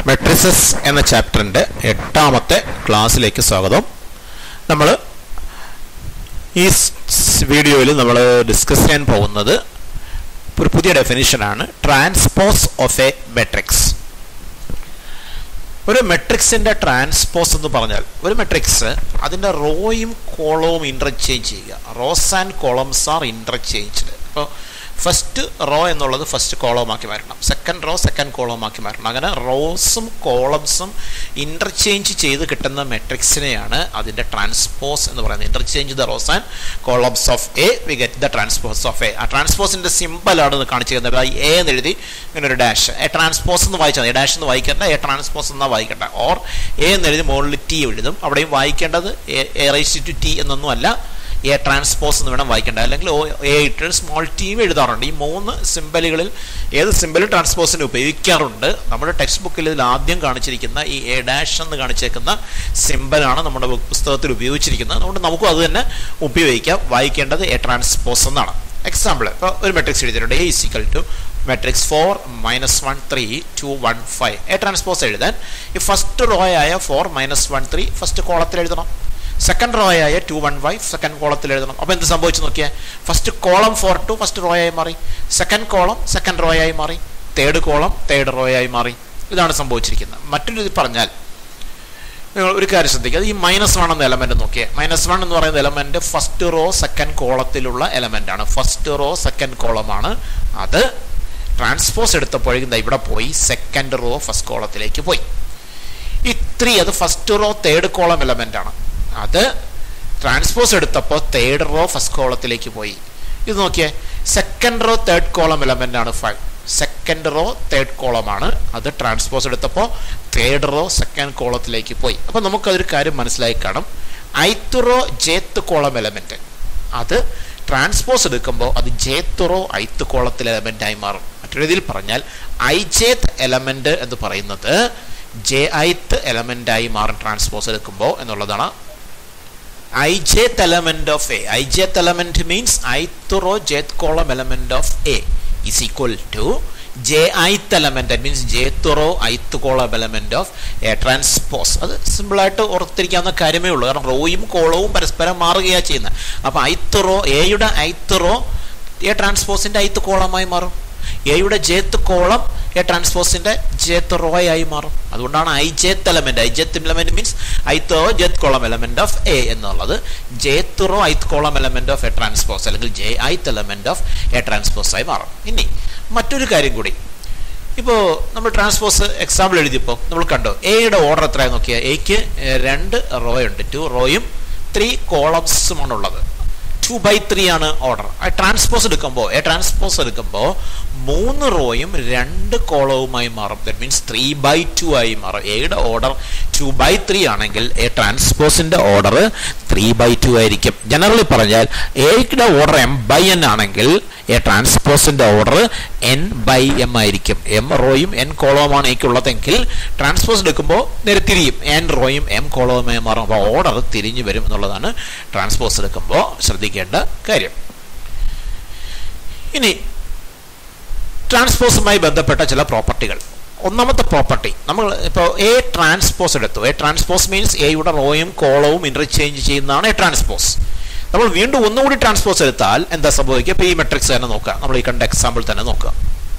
Matrices എന്ന ചാപ്റ്ററിൻ്റെ എട്ടാമത്തെ ക്ലാസ്സിലേക്ക് സ്വാഗതം നമ്മൾ ഈ വീഡിയോയിൽ നമ്മൾ ഡിസ്കസ് ചെയ്യാൻ പോകുന്നത് ഒരു പുതിയ ഡെഫിനിഷനാണ് ട്രാൻസ്പോസ് ഓഫ് എ മെട്രിക്സ് ഒരു മെട്രിക്സിൻ്റെ ട്രാൻസ്പോസ് എന്ന് പറഞ്ഞാൽ ഒരു മെട്രിക്സ് അതിൻ്റെ റോയും കോളവും ഇൻ്റർചേഞ്ച് ചെയ്യുക rows and columns are interchanged അപ്പോൾ ഫസ്റ്റ് റോ എന്നുള്ളത് ഫസ്റ്റ് കോളമാക്കി മാറ്റണം സെക്കൻഡ് റോ സെക്കൻഡ് കോളമാക്കി മാറ്റണം അങ്ങനെ റോസും കോളംസും ഇൻ്റർചേഞ്ച് ചെയ്ത് കിട്ടുന്ന മെട്രിക്സിനെയാണ് അതിൻ്റെ ട്രാൻസ്പോസ് എന്ന് പറയുന്നത് interchange the rows and columns of A we get the transpose of A ആ ട്രാൻസ്പോസിൻ്റെ സിമ്പിളാണ് കാണിച്ചിരിക്കുന്നത് എ എന്ന് എഴുതി ഇങ്ങനെ ഒരു ഡാഷ് എ ട്രാൻസ്പോസ് എന്ന് വായിച്ചാൽ മതി ഡാഷ് എന്ന് വായിക്കേണ്ട എ ട്രാൻസ്പോസ് എന്നാ വായിക്കേണ്ട ഓർ എ എന്ന് എഴുതി മുകളിൽ ടി എഴുതും അവിടെയും വായിക്കേണ്ടത് എ റൈസ് ടു ടി എന്നൊന്നും അല്ല എ ട്രാൻസ്പോസ് എന്ന് വേണം വായിക്കേണ്ടത് അല്ലെങ്കിൽ എ ഇട്ട് സ്മോൾ ടീം എഴുതാറുണ്ട് ഈ മൂന്ന് സിമ്പലുകളിൽ ഏത് സിമ്പൽ ട്രാൻസ്പോസിന് ഉപയോഗിക്കാറുണ്ട് നമ്മുടെ ടെക്സ്റ്റ് ബുക്കിൽ ഇതിൽ ആദ്യം കാണിച്ചിരിക്കുന്ന ഈ എ ഡാഷ് എന്ന് കാണിച്ചേക്കുന്ന സിമ്പലാണ് നമ്മുടെ പുസ്തകത്തിൽ ഉപയോഗിച്ചിരിക്കുന്നത് അതുകൊണ്ട് നമുക്കും അത് തന്നെ ഉപയോഗിക്കാം വായിക്കേണ്ടത് എ ട്രാൻസ്പോസ് എന്നാണ് എക്സാമ്പിൾ ഇപ്പോൾ ഒരു മെട്രിക്സ് എഴുതിയിട്ടുണ്ട് A is equal to matrix four minus one three two one five A transpose എഴുതാൻ ഈ ഫസ്റ്റ് റോ ആയ four minus one three first കോളത്തിൽ എഴുതണം സെക്കൻഡ് റോ ആയ ടു വൺ ഫൈവ് സെക്കൻഡ് കോളത്തിൽ എഴുതണം അപ്പോൾ എന്ത് സംഭവിച്ചു നോക്കിയാൽ first column four two first row ആയി മാറി സെക്കൻഡ് കോളം സെക്കൻഡ് റോ ആയി മാറി തേർഡ് കോളം തേർഡ് റോ ആയി മാറി ഇതാണ് സംഭവിച്ചിരിക്കുന്നത് മറ്റൊരു ഇത് പറഞ്ഞാൽ നിങ്ങൾ ഒരു കാര്യം ശ്രദ്ധിക്കുക ഈ മൈനസ് വൺ എന്ന എലമെന്റ് നോക്കിയേ മൈനസ് വൺ എന്ന് പറയുന്ന എലമെന്റ് ഫസ്റ്റ് റോ സെക്കൻഡ് കോളത്തിലുള്ള എലമെന്റ് ആണ് ഫസ്റ്റ് റോ സെക്കൻഡ് കോളമാണ് അത് ട്രാൻസ്പോസ് എടുത്തപ്പോഴേക്കും ഇവിടെ പോയി സെക്കൻഡ് റോ ഫസ്റ്റ് കോളത്തിലേക്ക് പോയി ഈ ത്രീ അത് first row third column element ആണ് അത് ട്രാൻസ്പോസ് എടുത്തപ്പോൾ തേർഡ് റോ ഫസ്റ്റ് കോളത്തിലേക്ക് പോയി ഇത് നോക്കിയേ second row third column element ആണ് ഫൈവ് സെക്കൻഡ് റോ തേർഡ് കോളമാണ് അത് ട്രാൻസ്പോസ് എടുത്തപ്പോൾ തേർഡ് റോ സെക്കൻഡ് കോളത്തിലേക്ക് പോയി അപ്പോൾ നമുക്കതൊരു കാര്യം മനസ്സിലായി കാണും ith row jth column element അത് ട്രാൻസ്പോസ് എടുക്കുമ്പോൾ അത് ജേത്ത് റോ ഐത്ത് കോളത്തിൽ എലമെന്റ് ആയി മാറും മറ്റൊരു രീതിയിൽ പറഞ്ഞാൽ ഐ ജേത്ത് എലമെന്റ് എന്ന് പറയുന്നത് ജെ ഐത്ത് എലമെന്റ് ആയി മാറും ട്രാൻസ്പോസ് എടുക്കുമ്പോൾ എന്നുള്ളതാണ് i jth element of a i jth element means ith row jth column element of a is equal to j ith element that means jth row ith column element of a transpose അത് സിമ്പിളായിട്ട് ഓർത്തിരിക്കാവുന്ന കാര്യമേ ഉള്ളൂ കാരണം റോയും കോളവും പരസ്പരം മാറുകയാണ് ചെയ്യുന്നത് അപ്പോൾ ഐത്ത് റോ എയുടെ ഐത്ത് റോ എ ട്രാൻസ്പോസിന്റെ ഐത്ത് കോളമായി മാറും എയുടെ ജേത്ത് കോളം എ ട്രാൻസ്പോസിന്റെ ജേത്ത് റോയ് ആയി മാറും അതുകൊണ്ടാണ് i jth element i jth element means ith row jth column element of A എന്നുള്ളത് jth row ith column element of A transpose അല്ലെങ്കിൽ j ith element of A transpose ആയി മാറും ഇനി മറ്റൊരു കാര്യം കൂടി ഇപ്പോൾ നമ്മൾ ട്രാൻസ്പോസ് എക്സാമ്പിൾ എഴുതിയപ്പോൾ നമ്മൾ കണ്ടോ എയുടെ ഓർഡർ എത്രയായി നോക്കിയാൽ എക്ക് രണ്ട് റോ ഉണ്ട് ടു റോയും ത്രീ കോളംസുമാണ് ഉള്ളത് ടു ബൈ ത്രീ ആണ് ഓർഡർ ആ ട്രാൻസ്പോസ് എടുക്കുമ്പോൾ എ ട്രാൻസ്പോസ് എടുക്കുമ്പോൾ മൂന്ന് റോയും രണ്ട് കോളവുമായി മാറും that means three by two ആയി മാറും എയുടെ ഓർഡർ ടു ബൈ ത്രീ ആണെങ്കിൽ എ ട്രാൻസ്പോസിന്റെ ഓർഡർ ത്രീ ബൈ ടു ആയിരിക്കും ജനറലി പറഞ്ഞാൽ എയുടെ ഓർഡർ എം ബൈ എൻ ആണെങ്കിൽ എ ട്രാൻസ്പോസിന്റെ ഓർഡർ എൻ ബൈ എം ആയിരിക്കും എം റോയും എൻ കോളവുമാണ് എനിക്കുള്ളതെങ്കിൽ ട്രാൻസ്പോസ് എടുക്കുമ്പോൾ നേരെ തിരിയും എൻ റോയും എം കോളവുമായി മാറും അപ്പോൾ ഓർഡർ തിരിഞ്ഞു വരും എന്നുള്ളതാണ് ട്രാൻസ്പോസ് എടുക്കുമ്പോൾ ശ്രദ്ധിക്കേണ്ട കാര്യം ഇനി ട്രാൻസ്പോസുമായി ബന്ധപ്പെട്ട ചില പ്രോപ്പർട്ടികൾ ഒന്നാമത്തെ പ്രോപ്പർട്ടി നമ്മൾ ഇപ്പോൾ എ ട്രാൻസ്പോസ് എടുത്തു എ ട്രാൻസ്പോസ് മീൻസ് എയുടെ റോയും കോളവും ഇന്റർചേഞ്ച് ചെയ്യുന്നതാണ് എ ട്രാൻസ്പോസ് നമ്മൾ വീണ്ടും ഒന്നുകൂടി ട്രാൻസ്പോസ് എടുത്താൽ എന്താ സംഭവിക്കുക ഇപ്പോൾ ഈ മെട്രിക്സ് തന്നെ നോക്കുക നമ്മൾ ഈ കണ്ട എക്സാമ്പിൾ തന്നെ നോക്കുക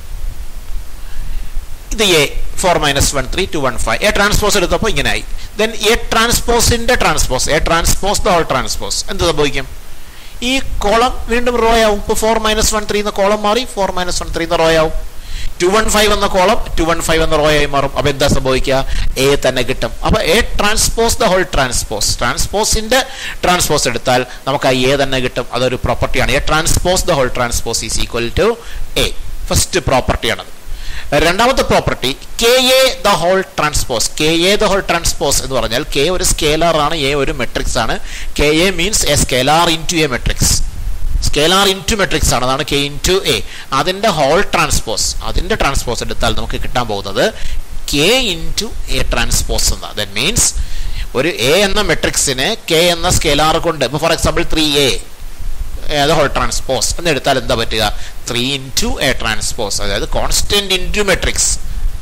ഇത് A four minus one three two one five A transpose എടുത്തപ്പോൾ ഇങ്ങനെയായി ദെൻ എ ട്രാൻസ്പോസിന്റെ transpose A transpose the whole transpose എന്ത് സംഭവിക്കും ഈ കോളം വീണ്ടും റോ ആവും ഇപ്പോൾ ഫോർ മൈനസ് വൺ ത്രീ എന്ന കോളം മാറി ഫോർ മൈനസ് വൺ ത്രീ എന്ന റോ ആവും ടു വൺ ഫൈവ് എന്ന കോളം ടു വൺ ഫൈവ് എന്ന റോ ആയി മാറും അപ്പൊ എന്താ സംഭവിക്കുക എ തന്നെ കിട്ടും അപ്പൊ A transpose the whole transpose ട്രാൻസ്പോസിന്റെ ട്രാൻസ്പോസ് എടുത്താൽ നമുക്ക് ആ എ തന്നെ കിട്ടും അതൊരു പ്രോപ്പർട്ടിയാണ് A transpose the whole transpose is equal to A first പ്രോപ്പർട്ടിയാണത് രണ്ടാമത്തെ property k A the whole transpose k A the whole transpose എന്ന് പറഞ്ഞാൽ കെ ഒരു സ്കേലാർ ആണ് എ ഒരു മെട്രിക്സ് ആണ് k A means a scalar into a matrix scalar into matrix ആണ് അതാണ് കെ ഇൻറ്റു എ അതിൻ്റെ ഹോൾ ട്രാൻസ്പോസ് അതിൻ്റെ ട്രാൻസ്പോസ് എടുത്താൽ നമുക്ക് കിട്ടാൻ പോകുന്നത് കെ ഇൻറ്റു എ ട്രാൻസ്പോസ് എന്ന ദറ്റ് മീൻസ് ഒരു എ എന്ന മെട്രിക്സിനെ കെ എന്ന സ്കേലാർ കൊണ്ട് ഇപ്പോൾ ഫോർ എക്സാമ്പിൾ ത്രീ എ അത് ഹോൾ ട്രാൻസ്പോസ് എന്ന് എടുത്താൽ എന്താ പറ്റുക ത്രീ ഇൻറ്റു എ ട്രാൻസ്പോസ് അതായത് കോൺസ്റ്റന്റ് ഇൻറ്റു മെട്രിക്സ്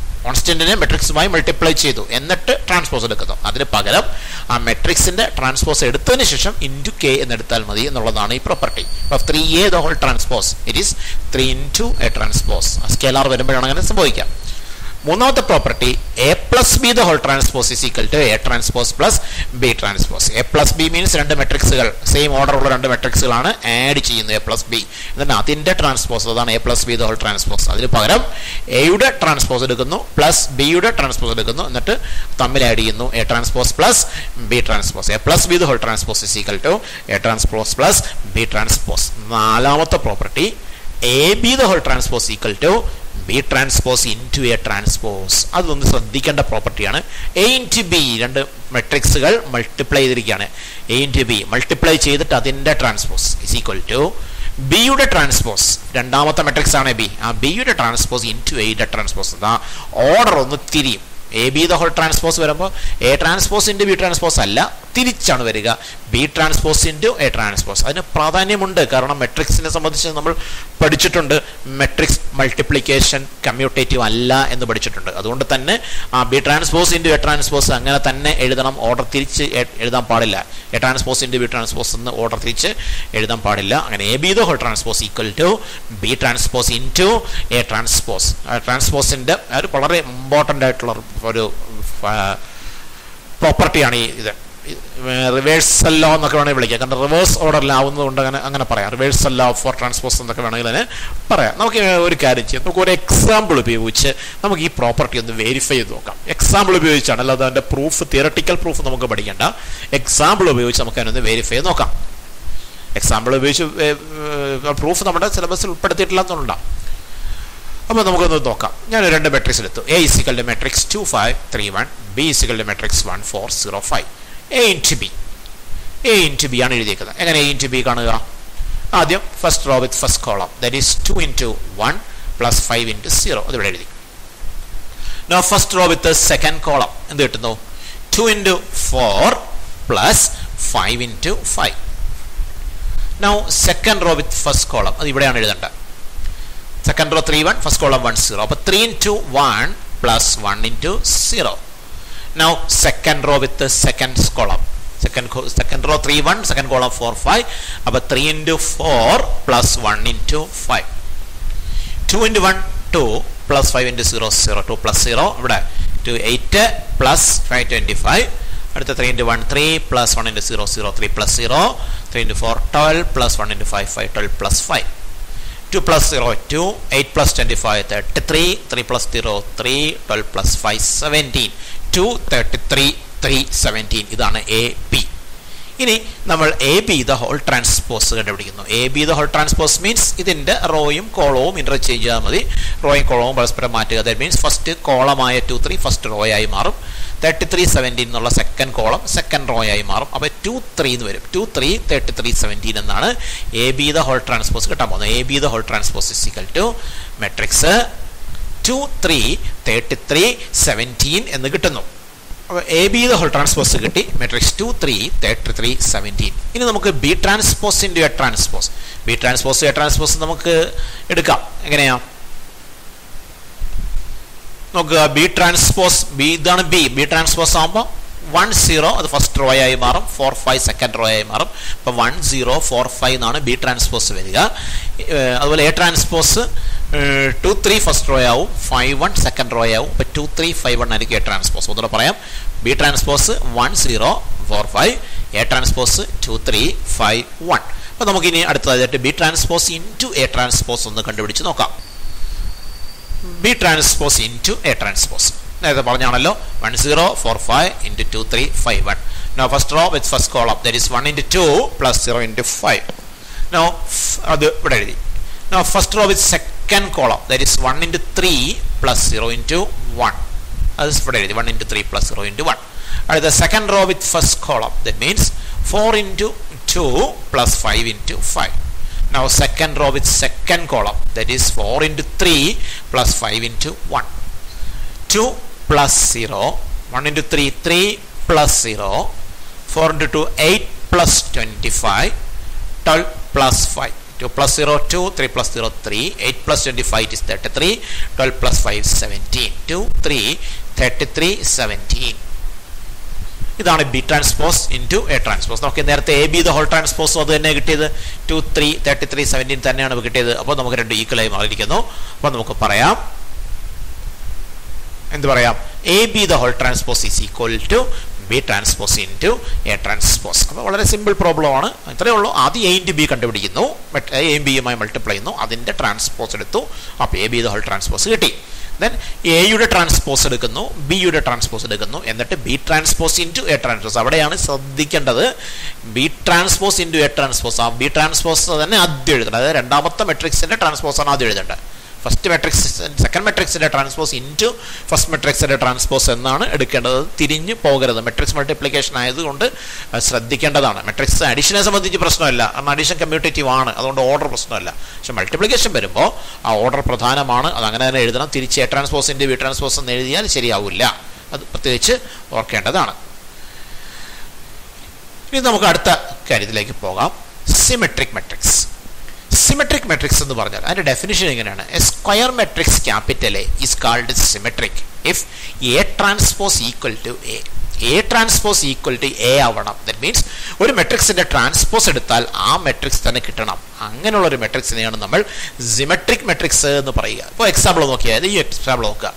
കോൺസ്റ്റന്റിനെ മെട്രിക്സുമായി മൾട്ടിപ്ലൈ ചെയ്തു എന്നിട്ട് ട്രാൻസ്പോസ് എടുക്കുന്നു അതിന് പകരം ആ മെട്രിക്സിന്റെ ട്രാൻസ്പോസ് എടുത്തതിന് ശേഷം ഇൻറ്റു കെ എന്നെടുത്താൽ മതി എന്നുള്ളതാണ് ഈ property three A the whole transpose it is three into A transpose scalar വരുമ്പോഴാണ് അങ്ങനെ സംഭവിക്കാം മൂന്നാമത്തെ property A plus B the whole transpose is equal to A transpose plus B transpose A plus B means രണ്ട് മെട്രിക്സുകൾ same order ഉള്ള രണ്ട് മെട്രിക്സുകളാണ് add ചെയ്യുന്നത് എ പ്ലസ് ബി എന്നിട്ട് അതിന്റെ ട്രാൻസ്പോസ് അതാണ് A plus B the whole transpose അതിന് പകരം എയുടെ ട്രാൻസ്പോസ് എടുക്കുന്നു പ്ലസ് ബിയുടെ ട്രാൻസ്പോസ് എടുക്കുന്നു എന്നിട്ട് തമ്മിൽ ആഡ് ചെയ്യുന്നു A transpose plus B transpose A plus B the whole transpose is equal to A transpose plus B transpose നാലാമത്തെ property A B the whole transpose equal to B transpose into A transpose അതൊന്ന് ശ്രദ്ധിക്കേണ്ട പ്രോപ്പർട്ടിയാണ് A into B രണ്ട് മെട്രിക്സുകൾ multiply ചെയ്തിരിക്കുകയാണ് A into B multiply ചെയ്തിട്ട് അതിൻ്റെ transpose is equal to ബിയുടെ ട്രാൻസ്പോസ് രണ്ടാമത്തെ മെട്രിക്സ് ആണ് ബി ആ ബിയുടെ ട്രാൻസ്പോസ് ഇൻറ്റു എയുടെ ട്രാൻസ്പോസ് ആ ഓർഡർ ഒന്ന് തിരിയും A B the whole transpose വരുമ്പോൾ A transpose into B transpose അല്ല തിരിച്ചാണ് വരിക B transpose into A transpose അതിന് പ്രാധാന്യമുണ്ട് കാരണം മെട്രിക്സിനെ സംബന്ധിച്ച് നമ്മൾ പഠിച്ചിട്ടുണ്ട് മെട്രിക്സ് മൾട്ടിപ്ലിക്കേഷൻ കമ്മ്യൂട്ടേറ്റീവ് അല്ല എന്ന് പഠിച്ചിട്ടുണ്ട് അതുകൊണ്ട് തന്നെ ആ B transpose into A transpose അങ്ങനെ തന്നെ എഴുതണം ഓർഡർ തിരിച്ച് എ- എഴുതാൻ പാടില്ല A transpose into B transpose എന്ന് ഓർഡർ തിരിച്ച് എഴുതാൻ പാടില്ല അങ്ങനെ A B the whole transpose equal to B transpose into A transpose ട്രാൻസ്പോസിൻ്റെ ഒരു വളരെ ഇമ്പോർട്ടൻ്റ് ആയിട്ടുള്ള ഒരു പ്രോപ്പർട്ടിയാണ് ഈ ഇത് റിവേഴ്സൽ ലോ എന്നൊക്കെ വേണമെങ്കിൽ വിളിക്കാം കാരണം റിവേഴ്സ് ഓർഡറിലാവുന്നത് കൊണ്ട് അങ്ങനെ അങ്ങനെ പറയാം റിവേഴ്സൽ ലോ ഫോർ ട്രാൻസ്പോസ് എന്നൊക്കെ വേണമെങ്കിൽ അതിനെ പറയാം നമുക്ക് ഒരു കാര്യം ചെയ്യാം നമുക്ക് ഒരു എക്സാമ്പിൾ ഉപയോഗിച്ച് നമുക്ക് ഈ പ്രോപ്പർട്ടി ഒന്ന് വെരിഫൈ ചെയ്ത് നോക്കാം എക്സാമ്പിൾ ഉപയോഗിച്ചാണ് അല്ലാതെ അതിൻ്റെ പ്രൂഫ് തിയറട്ടിക്കൽ പ്രൂഫ് നമുക്ക് പഠിക്കേണ്ട എക്സാമ്പിൾ ഉപയോഗിച്ച് നമുക്ക് അതിനൊന്ന് വെരിഫൈ ചെയ്ത് നോക്കാം എക്സാമ്പിൾ ഉപയോഗിച്ച് പ്രൂഫ് നമ്മുടെ സിലബസിൽ ഉൾപ്പെടുത്തിയിട്ടില്ലാത്തതുകൊണ്ടാണ് അപ്പോൾ നമുക്കൊന്ന് നോക്കാം ഞാൻ രണ്ട് മെട്രിക്സ് എടുത്തു A is equal matrix two five three one B is equal matrix one four zero five A into B A into B ആണ് എഴുതിയേക്കുന്നത് എങ്ങനെ എ ഇൻറ്റു ബി കാണുക ആദ്യം first row with first column that is two into one plus five into zero അത് ഇവിടെ എഴുതി now first row with second column എന്ത് കിട്ടുന്നു two into four plus five into five now second row with first column അത് ഇവിടെയാണ് എഴുതേണ്ടത് second row three one first column one zero അപ്പോൾ three into one plus one into zero now second row with second column second second row three one second column four five അപ്പോൾ three into four plus one into five two into one two plus five into zero zero two plus zero ഇവിടെ two eight plus five twenty five അടുത്ത three into one three plus one into zero zero three plus zero three into four twelve plus one into five five twelve plus five two plus zero two eight plus twenty five thirty three three plus zero three twelve plus five seventeen two thirty three three seventeen ഇതാണ് A B ഇനി നമ്മൾ A B the whole transpose കണ്ടുപിടിക്കുന്നു A B the whole transpose means ഇതിൻ്റെ റോയും കോളവും interchange ചെയ്താൽ മതി റോയും കോളവും പരസ്പരം മാറ്റുക ദാറ്റ് മീൻസ് ഫസ്റ്റ് കോളമായ ടു ത്രീ ഫസ്റ്റ് റോ ആയി മാറും തേർട്ടി ത്രീ സെവൻറ്റീൻ എന്നുള്ള സെക്കൻഡ് കോളം സെക്കൻഡ് റോ ആയി മാറും അപ്പോൾ ടു ത്രീ എന്ന് വരും two three thirty three seventeen എന്നാണ് A B the whole transpose കിട്ടാൻ പോകുന്നത് A B the whole transpose is equal to matrix two three thirty three seventeen എന്ന് കിട്ടുന്നു അപ്പോൾ A B the whole transpose കിട്ടി matrix two three thirty three seventeen ഇനി നമുക്ക് B transpose into A transpose B transpose A transpose നമുക്ക് എടുക്കാം എങ്ങനെയാ നോക്കുക ബി ട്രാൻസ്പോസ് ബി ഇതാണ് ബി ബി ട്രാൻസ്പോസ് ആകുമ്പോൾ വൺ സീറോ അത് ഫസ്റ്റ് റോ ആയി മാറും ഫോർ ഫൈവ് സെക്കൻഡ് റോ ആയി മാറും അപ്പോൾ വൺ സീറോ ഫോർ ഫൈവ് എന്നാണ് ബി ട്രാൻസ്പോസ് വരിക ഏഹ് അതുപോലെ A transpose two three first row ആവും ഫൈവ് വൺ സെക്കൻഡ് റോ ആവും അപ്പോൾ ടു ത്രീ ഫൈവ് വൺ ആയിരിക്കും എ ട്രാൻസ്പോസ് ഒന്നുകൂടെ പറയാം B transpose one zero four five A transpose two three five one അപ്പോൾ നമുക്കിനി അടുത്തതായിട്ട് B transpose into A transpose ഒന്ന് കണ്ടുപിടിച്ച് നോക്കാം B transpose into A transpose നേരത്തെ പറഞ്ഞാണല്ലോ one zero four five into two three five one now first row with first column that is one into two plus zero into five now അത് ഇവിടെ എഴുതി now first row with second column that is one into three plus zero into one അത് ഇവിടെ എഴുതി one into three plus zero into one അടുത്ത second row with first column that means four into two plus five into five Now second row with second column that is 4 into 3 plus 5 into 1. 2 plus 0, 1 into 3, 3 plus 0, 4 into 2, 8 plus 25, 12 plus 5. Two plus zero two three plus zero three eight plus twenty five is thirty three twelve plus five seventeen two three thirty three seventeen ഇതാണ് B transpose into A transpose നമുക്ക് നേരത്തെ A B the whole ട്രാൻസ്പോസും അത് തന്നെ കിട്ടിയത് two three thirty three seventeen തന്നെയാണ് കിട്ടിയത് അപ്പോൾ നമുക്ക് രണ്ട് ഈക്വലായി മാറിയിരിക്കുന്നു അപ്പോൾ നമുക്ക് പറയാം എന്ത് പറയാം A B the whole transpose is equal to B transpose into A transpose അപ്പോൾ വളരെ സിമ്പിൾ പ്രോബ്ലം ആണ് ഇത്രയേ ഉള്ളൂ ആദ്യം എ ഇൻറ്റു ബി കണ്ടുപിടിക്കുന്നു എയും ബിയുമായി മൾട്ടിപ്ലൈ ചെയ്യുന്നു അതിൻ്റെ ട്രാൻസ്പോസ് എടുത്തു അപ്പോൾ A B the whole transpose കിട്ടി ദെൻ എയുടെ ട്രാൻസ്പോസ് എടുക്കുന്നു ബിയുടെ ട്രാൻസ്പോസ് എടുക്കുന്നു എന്നിട്ട് B transpose into A transpose അവിടെയാണ് ശ്രദ്ധിക്കേണ്ടത് B transpose into A transpose ആ ബി ട്രാൻസ്പോസ് തന്നെ ആദ്യം എഴുതണം അതായത് രണ്ടാമത്തെ മെട്രിക്സിൻ്റെ ട്രാൻസ്പോസ് ആണ് ആദ്യം എഴുതേണ്ടത് ഫസ്റ്റ് മെട്രിക്സ് സെക്കൻഡ് മെട്രിക്സിൻ്റെ ട്രാൻസ്പോസ് ഇൻറ്റു ഫസ്റ്റ് മെട്രിക്സിൻ്റെ ട്രാൻസ്പോസ് എന്നാണ് എടുക്കേണ്ടത് തിരിഞ്ഞ് പോകരുത് മെട്രിക്സ് മൾട്ടിപ്ലിക്കേഷൻ ആയതുകൊണ്ട് ശ്രദ്ധിക്കേണ്ടതാണ് മെട്രിക്സ് അഡീഷനെ സംബന്ധിച്ച് പ്രശ്നമല്ല കാരണം അഡീഷൻ കമ്മ്യൂട്ടേറ്റീവ് ആണ് അതുകൊണ്ട് ഓർഡർ പ്രശ്നമല്ല പക്ഷെ മൾട്ടിപ്ലിക്കേഷൻ വരുമ്പോൾ ആ ഓർഡർ പ്രധാനമാണ് അത് അങ്ങനെ തന്നെ എഴുതണം തിരിച്ച് എ ട്രാൻസ്പോസിൻ്റെ ബി ട്രാൻസ്പോസ് എന്ന് എഴുതിയാൽ ശരിയാവില്ല അത് പ്രത്യേകിച്ച് ഓർക്കേണ്ടതാണ് ഇനി നമുക്ക് അടുത്ത കാര്യത്തിലേക്ക് പോകാം സിമെട്രിക് മെട്രിക്സ് സിമെട്രിക് മെട്രിക്സ് എന്ന് പറഞ്ഞാൽ അതിന്റെ ഡെഫിനിഷൻ എങ്ങനെയാണ് a square matrix capital A is called symmetric if A transpose equal to A A transpose equal to A ആവണം ദറ്റ് മീൻസ് ഒരു മെട്രിക്സിന്റെ ട്രാൻസ്പോസ് എടുത്താൽ ആ മെട്രിക്സ് തന്നെ കിട്ടണം അങ്ങനെയുള്ള ഒരു മെട്രിക്സിനെയാണ് നമ്മൾ സിമെട്രിക് മെട്രിക്സ് എന്ന് പറയുക ഇപ്പോൾ എക്സാമ്പിൾ നോക്കിയാൽ ഈ എക്സാമ്പിൾ നോക്കുക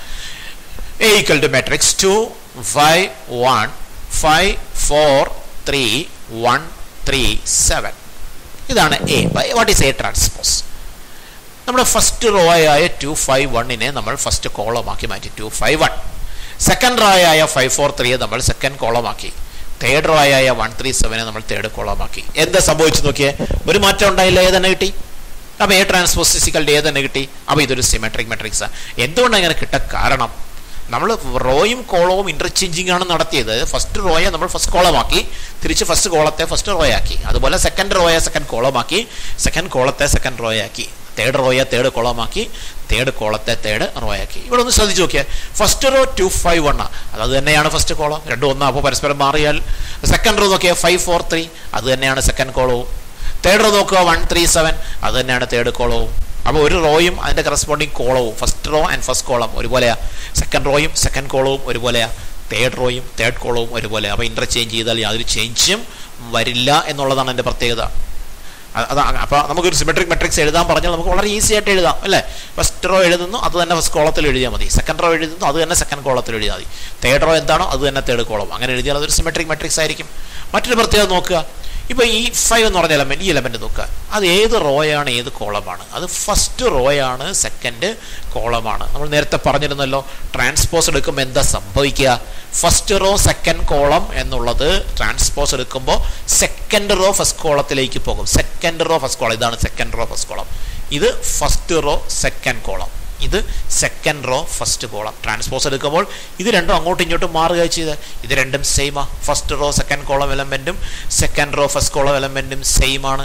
A equal to matrix two five one five four three one three seven ഇതാണ് A what is A transpose നമ്മുടെ ഫസ്റ്റ് റോ ആയ ടു ഫൈവ് വണ്ണിനെ നമ്മൾ ഫസ്റ്റ് കോളമാക്കി മാറ്റി two five one second row ആയ ഫൈവ് ഫോർ ത്രീയെ നമ്മൾ സെക്കൻഡ് കോളമാക്കി തേർഡ് റോ ആയ വൺ ത്രീ സെവനെ നമ്മൾ തേർഡ് കോളമാക്കി എന്താ സംഭവിച്ചു നോക്കിയേ ഒരു മാറ്റം ഉണ്ടായില്ല ഏതെന്നെ കിട്ടി അപ്പോൾ എ ട്രാൻസ്പോസ് ഫിസിക്കൽ ഏ തന്നെ കിട്ടി അപ്പോൾ ഇതൊരു സിമെട്രിക് മെട്രിക്സ് എന്തുകൊണ്ടാണ് ഇങ്ങനെ കിട്ടാൻ കാരണം നമ്മൾ റോയും കോളവും ഇന്റർചേഞ്ചിങ് ആണ് നടത്തിയത് ഫസ്റ്റ് റോയെ നമ്മൾ ഫസ്റ്റ് കോളമാക്കി തിരിച്ച് ഫസ്റ്റ് കോളത്തെ ഫസ്റ്റ് റോയാക്കി അതുപോലെ സെക്കൻഡ് റോയെ സെക്കൻഡ് കോളമാക്കി സെക്കൻഡ് കോളത്തെ സെക്കൻഡ് റോയാക്കി തേർഡ് റോയെ തേർഡ് കോളമാക്കി തേർഡ് കോളത്തെ തേർഡ് റോയാക്കി ഇവിടെ ഒന്ന് ശ്രദ്ധിച്ച് നോക്കിയാൽ ഫസ്റ്റ് റോ ടു ഫൈവ് വണ്ണ അത് തന്നെയാണ് ഫസ്റ്റ് കോളം രണ്ടും ഒന്നാ അപ്പോൾ പരസ്പരം മാറിയാൽ സെക്കൻഡ് റോ നോക്കിയാൽ ഫൈവ് ഫോർ ത്രീ അത് തന്നെയാണ് സെക്കൻഡ് കോളവും തേർഡ് റോ നോക്കുക വൺ ത്രീ സെവൻ അത് തന്നെയാണ് തേർഡ് കോളവും അപ്പോൾ ഒരു റോയും അതിൻ്റെ കറസ്പോണ്ടിങ് കോളവും first row and first column ഒരുപോലെയാ second റോയും സെക്കൻഡ് കോളവും ഒരുപോലെയാ തേർഡ് റോയും തേർഡ് കോളവും ഒരുപോലെ അപ്പോൾ ഇന്റർചേഞ്ച് ചെയ്താൽ യാതൊരു ചേഞ്ചും വരില്ല എന്നുള്ളതാണ് എൻ്റെ പ്രത്യേകത അതാണ് അപ്പോൾ നമുക്കൊരു സിമെട്രിക് മെട്രിക്സ് എഴുതാൻ പറഞ്ഞാൽ നമുക്ക് വളരെ ഈസി ആയിട്ട് എഴുതാം അല്ലേ ഫസ്റ്റ് റോ എഴുതുന്നു അത് തന്നെ ഫസ്റ്റ് കോളത്തിൽ എഴുതിയാൽ മതി സെക്കൻഡ് റോ എഴുതുന്നു അത് തന്നെ സെക്കൻഡ് കോളത്തിൽ എഴുതിയാൽ മതി തേർഡ് റോ എന്താണോ അത് തന്നെ തേർഡ് കോളം അങ്ങനെ എഴുതിയാൽ അതൊരു സിമെട്രിക് മെട്രിക്സ് ആയിരിക്കും മറ്റൊരു പ്രത്യേകത നോക്കുക ഇപ്പോൾ ഈ ഫൈവ് എന്ന് പറഞ്ഞ എലമെന്റ് ഈ എലമെന്റ് നോക്കുക അത് ഏത് റോയാണ് ഏത് കോളമാണ് അത് ഫസ്റ്റ് റോയാണ് സെക്കൻഡ് കോളമാണ് നമ്മൾ നേരത്തെ പറഞ്ഞിരുന്നല്ലോ ട്രാൻസ്പോസ് എടുക്കുമ്പോൾ എന്താ സംഭവിക്കുക ഫസ്റ്റ് റോ സെക്കൻഡ് കോളം എന്നുള്ളത് ട്രാൻസ്പോസ് എടുക്കുമ്പോൾ സെക്കൻഡ് റോ ഫസ്റ്റ് കോളത്തിലേക്ക് പോകും സെക്കൻഡ് റോ ഫസ്റ്റ് കോളം ഇതാണ് സെക്കൻഡ് റോ ഫസ്റ്റ് കോളം ഇത് ഫസ്റ്റ് റോ സെക്കൻഡ് കോളം ഇത് second row first column transpose എടുക്കുമ്പോൾ ഇത് രണ്ടും അങ്ങോട്ടും ഇങ്ങോട്ടും മാറുക ചെയ്ത് ഇത് രണ്ടും സെയിമാ ഫസ്റ്റ് റോ സെക്കൻഡ് കോളം എലമെന്റും സെക്കൻഡ് റോ ഫസ്റ്റ് കോളം എലമെന്റും സെയിം ആണ്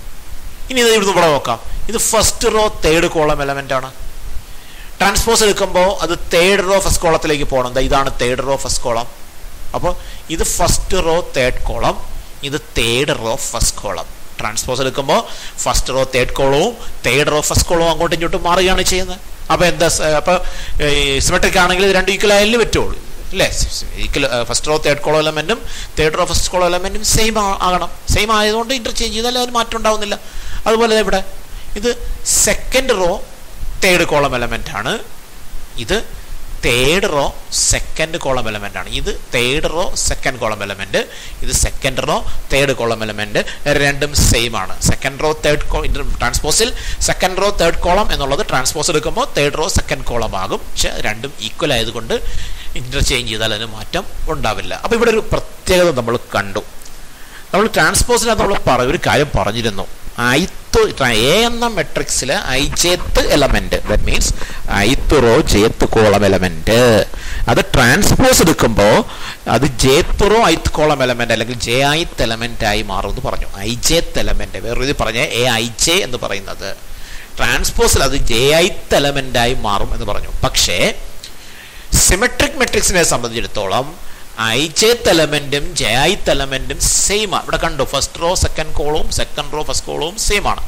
ഇനി ഇത് ഇവിടുന്ന് ഇവിടെ നോക്കാം ഇത് first row third column element ആണ് ട്രാൻസ്പോസ് എടുക്കുമ്പോൾ അത് തേർഡ് റോ ഫസ്റ്റ് കോളത്തിലേക്ക് പോകണം ദാ ഇതാണ് തേർഡ് റോ ഫസ്റ്റ് കോളം അപ്പോൾ ഇത് ഫസ്റ്റ് റോ തേർഡ് കോളം ഇത് third row first column transpose എടുക്കുമ്പോൾ ഫസ്റ്റ് റോ തേർഡ് കോളവും തേർഡ് റോ ഫസ്റ്റ് കോളവും അങ്ങോട്ടും ഇങ്ങോട്ടും മാറുകയാണ് ചെയ്യുന്നത് അപ്പോൾ എന്താ അപ്പോൾ സിമെട്രിക് ആണെങ്കിൽ ഇത് രണ്ട് ഈക്വൽ ആയാലും പറ്റുള്ളൂ അല്ലേ equal first row third column എലമെൻറ്റും തേർഡ് റോ ഫസ്റ്റ് കോളോ എലമെൻറ്റും സെയിം ആകണം സെയിം ആയതുകൊണ്ട് ഇന്റർചേഞ്ച് ചെയ്താൽ അതിന് മാറ്റം ഉണ്ടാവുന്നില്ല അതുപോലെ ഇവിടെ ഇത് second row third column element ആണ് ഇത് third row second column element ആണ് ഇത് third row second column element ഇത് second row third column element രണ്ടും സെയിം ആണ് സെക്കൻഡ് റോ തേർഡ് ട്രാൻസ്പോസിൽ സെക്കൻഡ് റോ തേർഡ് കോളം എന്നുള്ളത് ട്രാൻസ്പോസ് എടുക്കുമ്പോൾ തേർഡ് റോ സെക്കൻഡ് കോളം ആകും പക്ഷെ രണ്ടും ഈക്വൽ ആയതുകൊണ്ട് ഇന്റർചേഞ്ച് ചെയ്താൽ അതിന് മാറ്റം ഉണ്ടാവില്ല അപ്പോൾ ഇവിടെ ഒരു പ്രത്യേകത നമ്മൾ കണ്ടു നമ്മൾ ട്രാൻസ്പോസിനകത്ത് നമ്മൾ പറ ഒരു കാര്യം പറഞ്ഞിരുന്നു ഐത്ത് എ എന്ന മെട്രിക്സിലെ i jth element that means ith row jth column element അത് ട്രാൻസ്പോസ് എടുക്കുമ്പോൾ അത് jth row ith column element അല്ലെങ്കിൽ ജെ ഐത്ത് എലമെന്റ് ആയി മാറും എന്ന് പറഞ്ഞു ഐ ജേത്ത് എലമെന്റ് വേറൊരു ഇത് പറഞ്ഞ എ ഐ ജെ എന്ന് പറയുന്നത് ട്രാൻസ്പോസിൽ അത് ജെ ഐത്ത് എലമെന്റ് ആയി മാറും എന്ന് പറഞ്ഞു പക്ഷേ സിമെട്രിക് മെട്രിക്സിനെ സംബന്ധിച്ചിടത്തോളം ഐ ജെത്ത് എലമെന്റും ജെ ഐത്ത് എലമെന്റും സെയിം ആണ് ഇവിടെ കണ്ടു ഫസ്റ്റ് റോ സെക്കൻഡ് കോളവും സെക്കൻഡ് റോ ഫസ്റ്റ് കോളവും സെയിം ആണ്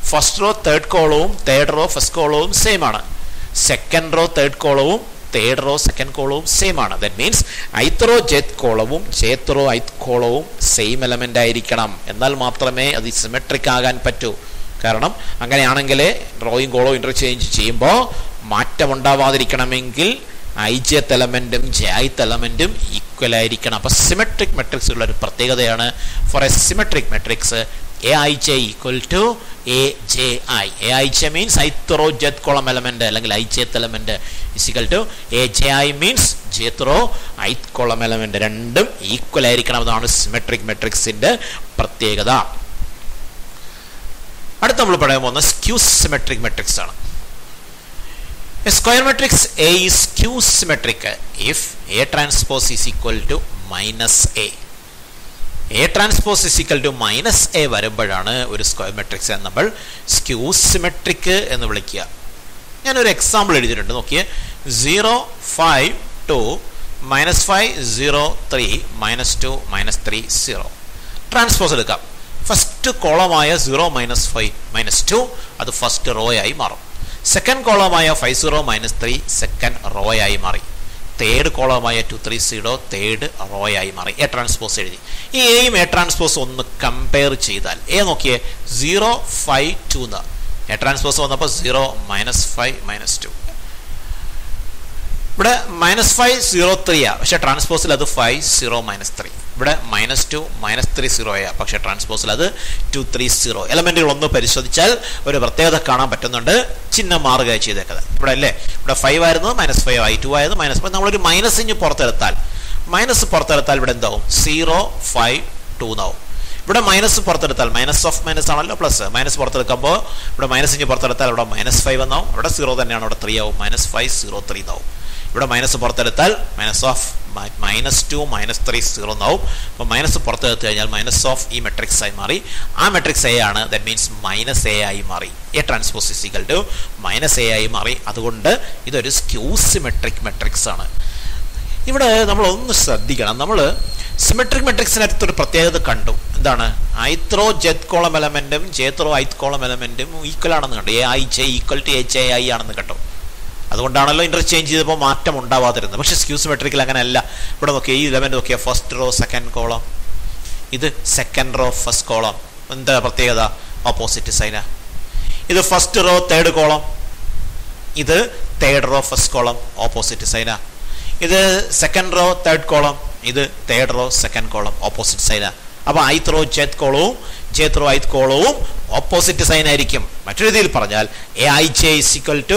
ഫസ്റ്റ് റോ തേർഡ് കോളവും തേർഡ് റോ ഫസ്റ്റ് കോളവും സെയിം ആണ് സെക്കൻഡ് റോ തേർഡ് കോളവും തേർഡ് റോ സെക്കൻഡ് കോളവും സെയിം ആണ് that means ith row jth കോളവും ജേത്ത് റോ ഐത്ത് കോളവും സെയിം എലമെന്റ് ആയിരിക്കണം എന്നാൽ മാത്രമേ അത് സിമെട്രിക് ആകാൻ പറ്റൂ കാരണം അങ്ങനെയാണെങ്കിൽ റോയും കോളവും ഇന്റർചേഞ്ച് ചെയ്യുമ്പോൾ മാറ്റം ഉണ്ടാവാതിരിക്കണമെങ്കിൽ ഐ ജെത്ത് എലമെന്റും ജൈത്ത് എലമെന്റും ഈക്വൽ ആയിരിക്കണം അപ്പൊ സിമെട്രിക് മെട്രിക്സ് ഉള്ള ഒരു പ്രത്യേകതയാണ് for a symmetric matrix A I J equal to A J i A I J means ith row jth column element അല്ലെങ്കിൽ i jth element is equal to A J I means jth row ith column element രണ്ടും equal ആയിരിക്കണം അതാണ് symmetric മെട്രിക്സിന്റെ പ്രത്യേകത അടുത്ത നമ്മൾ പറയാൻ പോകുന്ന സ്ക്യൂ സിമെട്രിക് മെട്രിക്സ് ആണ് A square matrix A is skew symmetric if A transpose is equal to minus A. A transpose is equal to minus A വരുമ്പോഴാണ് ഒരു സ്ക്വയർ മെട്രിക്സ് നമ്മൾ സ്ക്യൂ സിമെട്രിക് എന്ന് വിളിക്കുക ഞാനൊരു എക്സാമ്പിൾ എഴുതിയിട്ടുണ്ട് നോക്കിയേ zero five two minus five zero three minus two minus three zero transpose എടുക്കാം first കോളമായ zero minus five minus two അത് ഫസ്റ്റ് റോ ആയി മാറും സെക്കൻഡ് കോളമായ five zero minus three second റോയായി മാറി തേർഡ് കോളമായ ടു ത്രീ സീറോ തേർഡ് റോയായി മാറി എ ട്രാൻസ്പോസ് എഴുതി ഈ എയും എ ട്രാൻസ്പോസ് ഒന്ന് കമ്പയർ ചെയ്താൽ എ നോക്കിയേ സീറോ ഫൈവ് ടു എന്ന് എ ട്രാൻസ്പോസ് വന്നപ്പോൾ zero minus five minus two ഇവിടെ മൈനസ് ഫൈവ് സീറോ ത്രീ ആ പക്ഷേ ട്രാൻസ്പോസിൽ അത് ഫൈവ് സീറോ മൈനസ് ത്രീ ഇവിടെ മൈനസ് ടു മൈനസ് ത്രീ സീറോയാ പക്ഷേ ട്രാൻസ്പോസിൽ അത് ടു ത്രീ സീറോ എലമെന്റുകൾ ഒന്ന് പരിശോധിച്ചാൽ ഒരു പ്രത്യേകത കാണാൻ പറ്റുന്നുണ്ട് ചിഹ്നം മാറുക ചെയ്തേക്കുന്നത് ഇവിടെ അല്ലേ ഇവിടെ ഫൈവ് ആയിരുന്നു മൈനസ് ഫൈവ് ആയി ടു ആയത് മൈനസ് ഫൈവ് നമ്മളൊരു മൈനസ് ഇഞ്ഞ് പുറത്തെടുത്താൽ മൈനസ് പുറത്തെടുത്താൽ ഇവിടെ എന്താവും സീറോ ഫൈവ് ടു എന്നാവും ഇവിടെ മൈനസ് പുറത്തെടുത്താൽ മൈനസ് ഓഫ് മൈനസ് ആണല്ലോ പ്ലസ് മൈനസ് പുറത്തെടുക്കുമ്പോൾ ഇവിടെ മൈനസ് ഇഞ്ഞ് പുറത്തെടുത്താൽ ഇവിടെ മൈനസ് ഫൈവ് എന്നാവും ഇവിടെ സീറോ തന്നെയാണ് ഇവിടെ ത്രീ ആവും മൈനസ് ഫൈവ് സീറോ ത്രീ എന്നാവും ഇവിടെ മൈനസ് പുറത്തെടുത്താൽ minus of minus two minus three zero എന്നാവും അപ്പോൾ മൈനസ് പുറത്തെടുത്ത് കഴിഞ്ഞാൽ മൈനസ് ഓഫ് ഈ മെട്രിക്സ് ആയി മാറി ആ മെട്രിക്സ് എ ആണ് ദറ്റ് മീൻസ് മൈനസ് എ ആയി മാറി A transpose is equal to minus A ആയി മാറി അതുകൊണ്ട് ഇതൊരു സ്ക്യൂസിമെട്രിക് മെട്രിക്സ് ആണ് ഇവിടെ നമ്മൾ ഒന്ന് ശ്രദ്ധിക്കണം നമ്മൾ സിമെട്രിക് മെട്രിക്സിനകത്ത് ഒരു പ്രത്യേകത കണ്ടു എന്താണ് ഐത്രോ ജെത് കോളം എലമെന്റും ജേത്രോ ഐത്ത് കോളം എലമെന്റും ഈക്വൽ ആണെന്ന് കണ്ടു A I J equal to H A I ആണെന്ന് കണ്ടു അതുകൊണ്ടാണല്ലോ ഇന്റർചേഞ്ച് ചെയ്തപ്പോൾ മാറ്റം ഉണ്ടാവാതിരുന്നത് പക്ഷേ സ്ക്യൂസ് മെട്രിക്കിൽ അങ്ങനെയല്ല ഇവിടെ നോക്കിയാൽ ഈ ഇലമെന്റ് നോക്കിയാൽ ഫസ്റ്റ് റോ സെക്കൻഡ് കോളം ഇത് സെക്കൻഡ് റോ ഫസ്റ്റ് കോളം എന്താ പ്രത്യേകത ഓപ്പോസിറ്റ് സൈന ഇത് ഫസ്റ്റ് റോ തേർഡ് കോളം ഇത് third row first column opposite സൈന ഇത് സെക്കൻഡ് റോ തേർഡ് കോളം ഇത് third row second column opposite സൈന അപ്പൊ ഐത്ത് റോ ജെത്ത് കോളവും ജെത്ത് റോ ഐത്ത് കോളവും ഓപ്പോസിറ്റ് സൈൻ ആയിരിക്കും മറ്റൊരു രീതിയിൽ പറഞ്ഞാൽ A I J is equal to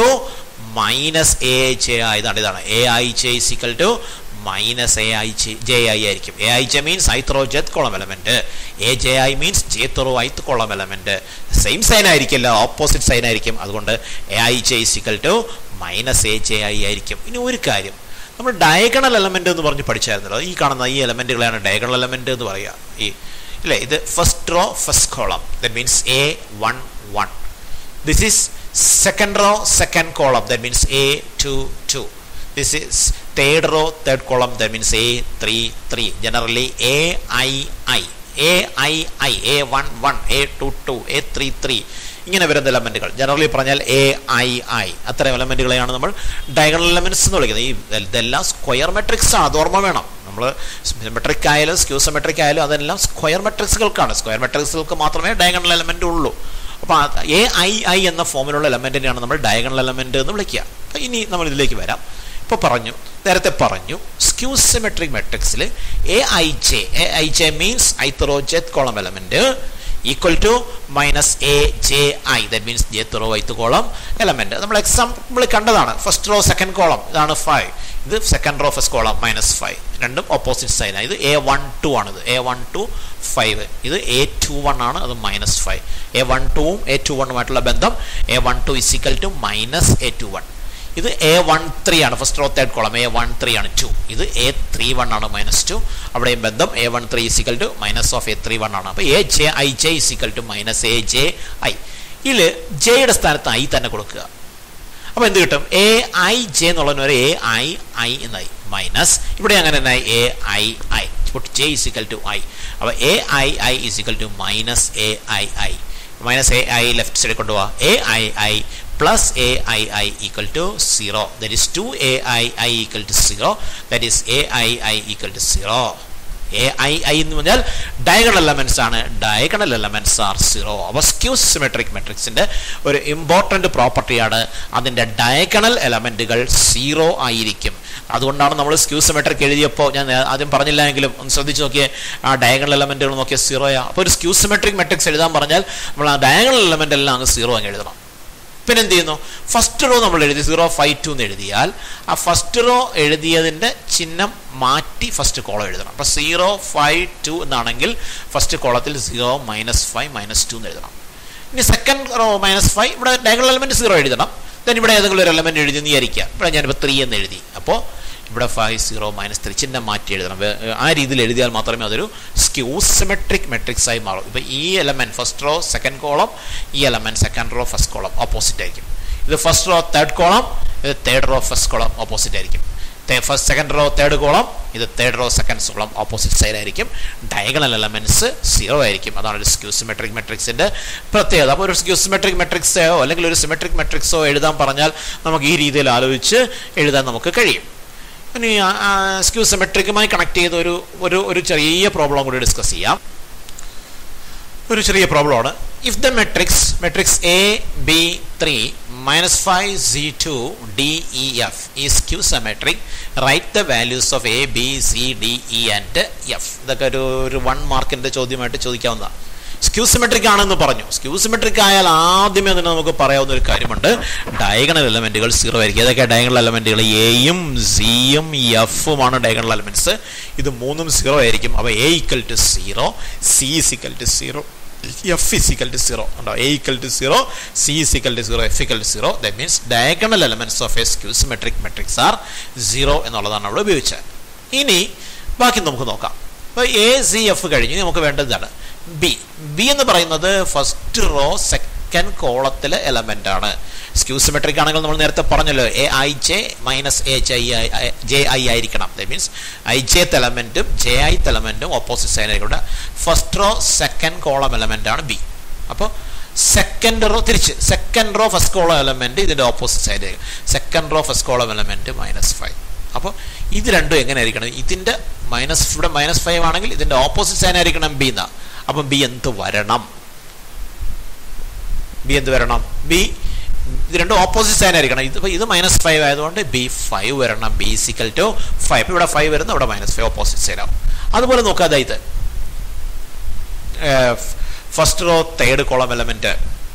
minus A J ഇതാണ് ഇതാണ് A I J is equal to minus A I J I ആയിരിക്കും A I J means ith row jth column element A J I means jth row ith column element same sign ആയിരിക്കില്ല opposite sign ആയിരിക്കും അതുകൊണ്ട് A I J is equal to minus A J I ആയിരിക്കും ഇനി ഒരു കാര്യം നമ്മൾ diagonal element എന്ന് പറഞ്ഞ് പഠിച്ചായിരുന്നല്ലോ ഈ കാണുന്ന ഈ എലമെന്റുകളാണ് ഡയഗണൽ എലമെന്റ് എന്ന് പറയുക ഈ ഇല്ലേ ഇത് first row first column that means A one one this is second row second column that means a 2 2 this is third row third column that means a 3 3 generally a i i a i i a 1 1 a 2 2 a 3 3 ഇങ്ങനെ വരുന്ന എലമെന്റുകൾ generally പറഞ്ഞാൽ A I I അത്തരം എലമെന്റുകളെയാണ് നമ്മൾ diagonal elements എന്ന് വിളിക്കുന്നത് ഈ ഇതെല്ലാം സ്ക്വയർ മെട്രിക്സ് ആണ് അത് ഓർമ്മ വേണം നമ്മൾ മെട്രിക് ആയാലും സ്ക്യൂസമെട്രിക് ആയാലും അതെല്ലാം സ്ക്വയർ മെട്രിക്സുകൾക്കാണ് സ്ക്വയർ മെട്രിക്സുകൾക്ക് മാത്രമേ ഡയഗണൽ എലമെന്റ് ഉള്ളൂ അപ്പോൾ എ ഐ ഐ എന്ന ഫോമിലുള്ള എലമെന്റിനെയാണ് നമ്മൾ ഡയഗണൽ എലമെന്റ് എന്ന് വിളിക്കുക അപ്പോൾ ഇനി നമ്മൾ ഇതിലേക്ക് വരാം ഇപ്പോൾ പറഞ്ഞു നേരത്തെ പറഞ്ഞു സ്ക്യൂസിമെട്രിക് മെട്രിക്സിൽ A I J A I J means ith row jth column element equal to minus A J I that means J row ith column element നമ്മൾ എക്സാമ്പിൾ കണ്ടതാണ് ഫസ്റ്റ് റോ സെക്കൻഡ് കോളം ഇതാണ് ഫൈവ് ഇത് second row first column minus five രണ്ടും opposite സൈനാണ് ഇത് A one two ആണിത് A one two five ഇത് A two one ആണ് അത് മൈനസ് ഫൈവ് എ വൺ ടുവും എ ടു വണ്ണുമായിട്ടുള്ള ബന്ധം A one two is equal to minus A two one ഇത് എ വൺ ത്രീ ആണ് first row third column A one three ആണ് two ഇത് A three one ആണ് minus two അവിടെയും ബന്ധം A one three is equal to minus of A three one ആണ് അപ്പോൾ A J I J is equal to minus A J I ഇതിൽ ജെയുടെ സ്ഥാനത്ത് ഐ തന്നെ കൊടുക്കുക അപ്പോൾ എന്ത് കിട്ടും എ ഐ ജെ എന്നുള്ളതിന് ഒരു എ ഐ ഐ എന്നായി മൈനസ് ഇവിടെ അങ്ങനെ തന്നെ A I I put J is equal to I അപ്പോൾ A I I is equal to minus A I I minus A I left സൈഡിൽ കൊണ്ടുപോവാ A I I plus A I I equal to zero that is two A I I equal to zero that is A I I equal to zero A I I എന്ന് പറഞ്ഞാൽ diagonal elements ആണ് diagonal elements are zero അപ്പോൾ skew symmetric മെട്രിക്സിന്റെ ഒരു important പ്രോപ്പർട്ടിയാണ് അതിൻ്റെ diagonal എലമെന്റുകൾ zero ആയിരിക്കും അതുകൊണ്ടാണ് നമ്മൾ സ്ക്യൂ സിമെട്രിക് എഴുതിയപ്പോൾ ഞാൻ ആദ്യം പറഞ്ഞില്ല എങ്കിലും ഒന്ന് ശ്രദ്ധിച്ച് നോക്കിയേ ആ ഡയഗണൽ എലമെന്റുകൾ നോക്കിയാൽ സീറോയാ അപ്പോൾ ഒരു സ്ക്യൂ സിമെട്രിക് മെട്രിക്സ് എഴുതാൻ പറഞ്ഞാൽ നമ്മൾ ആ ഡയഗണൽ എലമെന്റ് എല്ലാം അങ്ങ് സീറോ അങ്ങ് എഴുതണം പിന്നെ എന്ത് ചെയ്യുന്നു ഫസ്റ്റ് റോ നമ്മൾ എഴുതി സീറോ ഫൈവ് ടു എന്ന് എഴുതിയാൽ ആ ഫസ്റ്റ് റോ എഴുതിയതിൻ്റെ ചിഹ്നം മാറ്റി ഫസ്റ്റ് കോളം എഴുതണം അപ്പോൾ സീറോ ഫൈവ് ടു എന്നാണെങ്കിൽ ഫസ്റ്റ് കോളത്തിൽ zero minus five minus two എന്ന് എഴുതണം ഇനി സെക്കൻഡ് റോ മൈനസ് ഫൈവ് ഇവിടെ ഡയഗണൽ എലമെന്റ് സീറോ എഴുതണം ദെൻ ഇവിടെ ഏതെങ്കിലും ഒരു എലമെന്റ് എഴുതി എന്ന് വിചാരിക്കുക ഇവിടെ ഞാനിപ്പോൾ ത്രീ എന്ന് എഴുതി അപ്പോൾ ഇവിടെ ഫൈവ് സീറോ മൈനസ് ത്രീ ചിഹ്നം മാറ്റി എഴുതണം ആ രീതിയിൽ എഴുതിയാൽ മാത്രമേ അതൊരു സ്ക്യൂ സിമെട്രിക് മെട്രിക്സ് ആയി മാറും ഇപ്പോൾ ഈ element first row second column ഈ element second row first column opposite ആയിരിക്കും ഇത് ഫസ്റ്റ് റോ തേർഡ് കോളം ഇത് third row first column opposite ആയിരിക്കും first second row third column ഇത് third row second column opposite side ആയിരിക്കും diagonal elements zero ആയിരിക്കും അതാണ് ഒരു സ്ക്യൂ സിമെട്രിക് മെട്രിക്സിന്റെ പ്രത്യേകത അപ്പോൾ ഒരു സ്ക്യൂ സിമെട്രിക് മെട്രിക്സോ അല്ലെങ്കിൽ ഒരു സിമെട്രിക് മെട്രിക്സോ എഴുതാൻ പറഞ്ഞാൽ നമുക്ക് ഈ രീതിയിൽ ആലോചിച്ച് എഴുതാൻ നമുക്ക് കഴിയും ഇനി സ്ക്യൂ സിമെട്രിക്കുമായി കണക്ട് ചെയ്ത ഒരു ഒരു ഒരു ചെറിയ പ്രോബ്ലം കൂടി ഡിസ്കസ് ചെയ്യാം ഒരു ചെറിയ പ്രോബ്ലമാണ് if the matrix matrix A B three minus five C two D E F ഈ skew symmetric write the values of A B C D E and F ഇതൊക്കെ ഒരു ഒരു വൺ മാർക്കിന്റെ ചോദ്യമായിട്ട് ചോദിക്കാവുന്നതാണ് സ്ക്യൂ സിമെട്രിക് ആണെന്ന് പറഞ്ഞു സ്ക്യൂ സിമെട്രിക് ആയാൽ ആദ്യമേ തന്നെ നമുക്ക് പറയാവുന്ന ഒരു കാര്യമുണ്ട് ഡയഗണൽ എലമെന്റുകൾ സീറോ ആയിരിക്കും ഏതൊക്കെ ഡയഗണൽ എലമെന്റുകൾ എയും സിയും എഫുമാണ് ഡയഗണൽ എലമെന്റ്സ് ഇത് മൂന്നും സീറോ ആയിരിക്കും അപ്പോൾ A equal to zero C is equal to zero F is equal to zero ഉണ്ടോ A equal to zero C is equal to zero F equal to zero the means diagonal elements of a skew symmetric matrix are zero എന്നുള്ളതാണ് അവിടെ ഉപയോഗിച്ചത് ഇനി ബാക്കി നമുക്ക് നോക്കാം അപ്പോൾ A C F കഴിഞ്ഞ് നമുക്ക് വേണ്ടതാണ് ബി ബി എന്ന് പറയുന്നത് ഫസ്റ്റ് റോ സെക്കൻഡ് കോളത്തിലെ എലമെന്റ് ആണ് സ്ക്യൂ സിമെട്രിക് ആണെങ്കിൽ നമ്മൾ നേരത്തെ പറഞ്ഞല്ലോ A I J minus A J J I ആയിരിക്കണം ദ മീൻസ് ഐ ജെത്ത് എലമെന്റും ജെ ഐ എലമെന്റും ഓപ്പോസിറ്റ് സൈഡ് ആയിരിക്കും first row second column element ആണ് ബി അപ്പോൾ സെക്കൻഡ് റോ തിരിച്ച് second row first column element ഇതിന്റെ opposite side second row first column element minus five അപ്പോൾ ഇത് രണ്ടും എങ്ങനെ ആയിരിക്കണം ഇതിന്റെ മൈനസ് ഇവിടെ മൈനസ് ഫൈവ് ആണെങ്കിൽ ഇതിന്റെ ഓപ്പോസിറ്റ് സൈൻ ആയിരിക്കണം ബി എന്നാ അപ്പം ബി എന്ത് വരണം ബി എന്ത് വരണം ബി ഇത് രണ്ടും ഓപ്പോസിറ്റ് സൈൻ ആയിരിക്കണം ഇത് ഇത് മൈനസ് ഫൈവ് ആയതുകൊണ്ട് ബി ഫൈവ് വരണം ബി സിക്കൽ ടു ഫൈവ് ഇപ്പം ഇവിടെ ഫൈവ് വരുന്നു ഇവിടെ മൈനസ് ഫൈവ് ഓപ്പോസിറ്റ് സൈഡ് ആവും അതുപോലെ നോക്കാതെ ഇത് first row third column element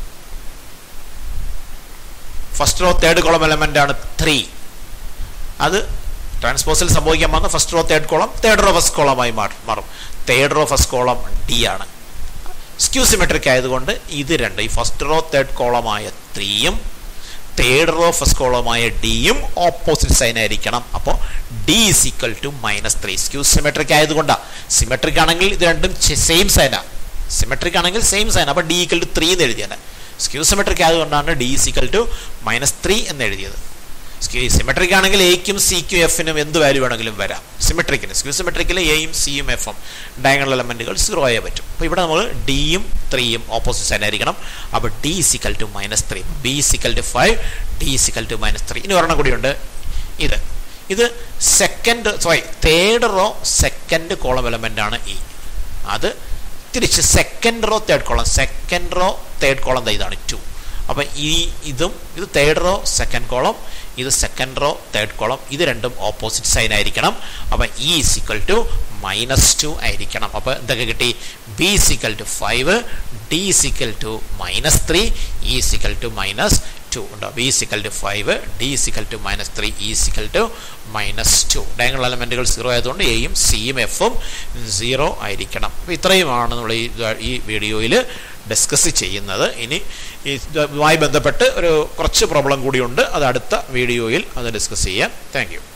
first row third column element ആണ് ത്രീ അത് ട്രാൻസ്പോസിൽ സംഭവിക്കാൻ പോകുന്ന first row third column third row first കോളമായി മാറും third row first column D ആണ് സ്ക്യൂ സിമെട്രിക് ആയതുകൊണ്ട് ഇത് രണ്ട് ഈ ഫസ്റ്റ് റോ തേർഡ് കോളമായ ത്രീയും തേർഡ് റോ ഫസ്റ്റ് കോളമായ ഡിയും ഓപ്പോസിറ്റ് സൈൻ ആയിരിക്കണം അപ്പോൾ D is equal to minus three skew symmetric ആയതുകൊണ്ടാണ് സിമെട്രിക് ആണെങ്കിൽ ഇത് രണ്ടും സെയിം സൈനാണ് സിമെട്രിക് ആണെങ്കിൽ സെയിം സൈൻ അപ്പോൾ ഡി ഈക്വൽ ടു ത്രീ എന്ന് എഴുതിയാണ് സ്ക്യൂ സിമെട്രിക് ആയതുകൊണ്ടാണ് D is equal to minus three എന്ന് എഴുതിയത് സിമെട്രിക് ആണെങ്കിൽ എയ്ക്കും സിക്കും എഫിനും എന്ത് വാല്യൂ വേണമെങ്കിലും വരാം സിമെട്രിക്കിന് സ്ക്യൂ സിമെട്രിക്കിൽ എയും സിയും എഫും ഡയഗണൽ എലമെന്റുകൾ സീറോ ആയേ പറ്റും അപ്പോൾ ഇവിടെ നമ്മൾ ഡിയും ത്രീയും ഓപ്പോസിറ്റ് സൈഡ് ആയിരിക്കണം അപ്പോൾ D is equal to minus three B is equal to five D is equal to minus three ഇനി ഒരെണ്ണം കൂടിയുണ്ട് ഇത് ഇത് second sorry third row second column element ആണ് ഇ അത് തിരിച്ച് second row third column second row third column ഇതാണ് ടു അപ്പം ഈ ഇതും ഇത് തേർഡ് റോ സെക്കൻഡ് കോളം ഇത് സെക്കൻഡ് റോ തേർഡ് കോളം ഇത് രണ്ടും ഓപ്പോസിറ്റ് സൈൻ ആയിരിക്കണം അപ്പം E is equal to minus two ആയിരിക്കണം അപ്പോൾ എന്തൊക്കെ കിട്ടി B is equal to five D is equal to minus three E is equal to minus two ഉണ്ടോ B is equal to five D is equal to minus three E is equal to minus two diagonal എലമെൻറ്റുകൾ zero ആയതുകൊണ്ട് എയും സിയും എഫും സീറോ ആയിരിക്കണം അപ്പോൾ ഇത്രയുമാണ് നമ്മൾ ഈ ഈ വീഡിയോയിൽ ഡിസ്കസ് ചെയ്യുന്നത് ഇനി ഇതുമായി ബന്ധപ്പെട്ട് ഒരു കുറച്ച് പ്രോബ്ലം കൂടിയുണ്ട് അത് അടുത്ത വീഡിയോയിൽ അത് ഡിസ്കസ് ചെയ്യാം താങ്ക്